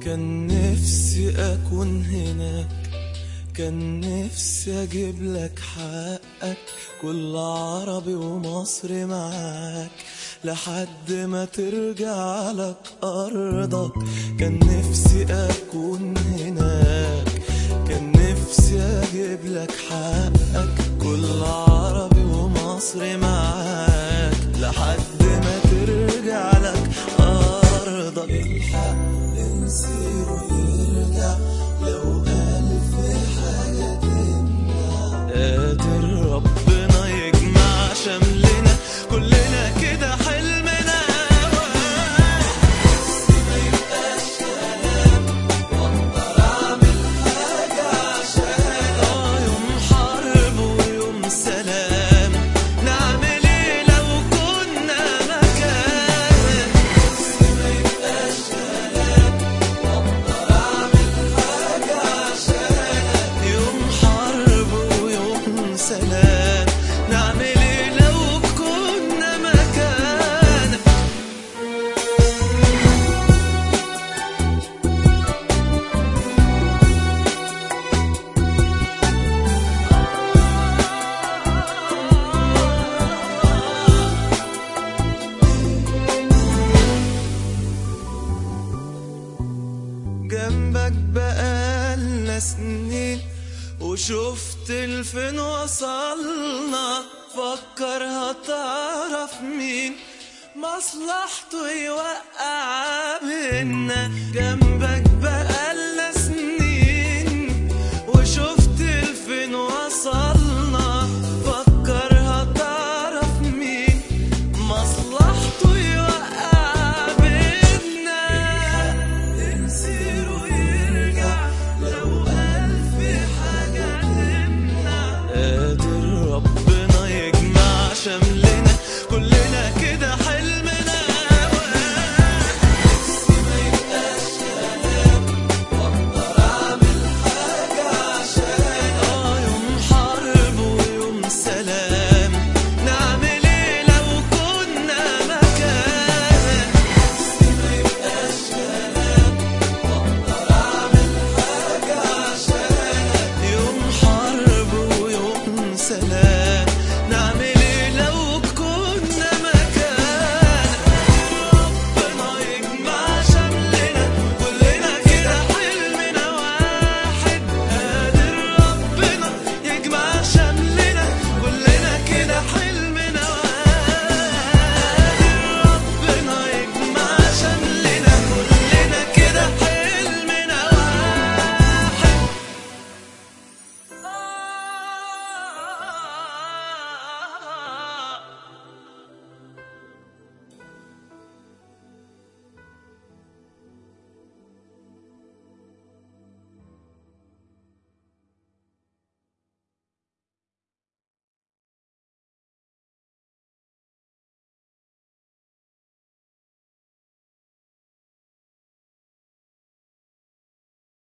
كان نفسي أكون هناك كان نفسي أجيب لك حقك كل عربي ومصري معاك لحد ما ترجع لك أرضك كان نفسي أكون هناك كان نفسي أجيب لك حقك كل عربي ومصري معاك لحد ما ترجع لك أرضك الحق نسير ويرجع لو ألف حاجة تمنع قادر ربنا يجمع شملنا كلنا كده حلمنا ما يبقاش كلام واقدر اعمل حاجة عشان اه يوم حرب ويوم سلام نعمل ايه لو كنا مكان ما يبقاش كلام واقدر اعمل حاجة عشان يوم حرب ويوم سلام نعمل ايه لو كنا مكانك جنبك بقالنا سنين وشفت لفين وصلنا فكر هتعرف مين مصلحته يوقع بينا جنبك